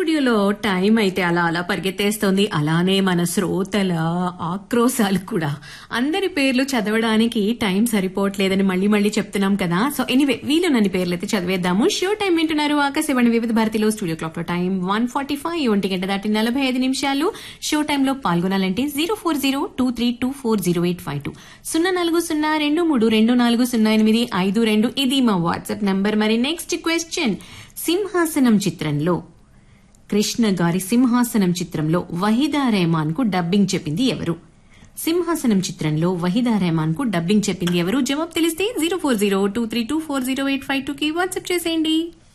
స్టూడియోలో టైం అయితే అలా అలా పరిగెత్తేస్తోంది అలానే మన శ్రోతల ఆక్రోశాలు కూడా అందరి పేర్లు చదవడానికి టైం సరిపోవట్లేదని మళ్ళీ మళ్ళీ చెప్తున్నాం కదా సో ఎనీవే వీళ్ళు నన్ను పేర్లు అయితే చదివేద్దాము షో టైం వింటున్నారు ఆకాశవాణి వివిధ భారతిలో స్టూడియో క్లాక్ లో టైం వన్ ఫార్టీ ఫైవ్ ఒంటి గంట దాటి నలభై ఐదు నిమిషాలు షో టైంలో పాల్గొనాలంటే zero four zero two three two four zero eight five two సున్నా నాలుగు సున్నా రెండు మూడు రెండు నాలుగు సున్నా ఎనిమిది ఐదు రెండు ఇది మా వాట్సాప్ నంబర్ మరి నెక్స్ట్ క్వశ్చన్ సింహాసనం చిత్రంలో కృష్ణ గారి సింహాసనం చిత్రంలో వహీదా రెహమాన్ కు డబ్బింగ్ చెప్పింది ఎవరు సింహాసనం చిత్రంలో వహీదా రెహమాన్ కు డబ్బింగ్ చెప్పింది ఎవరు జవాబు తెలిస్తే zero four zero two three two four zero eight five two కి వాట్సాప్ చేసేయండి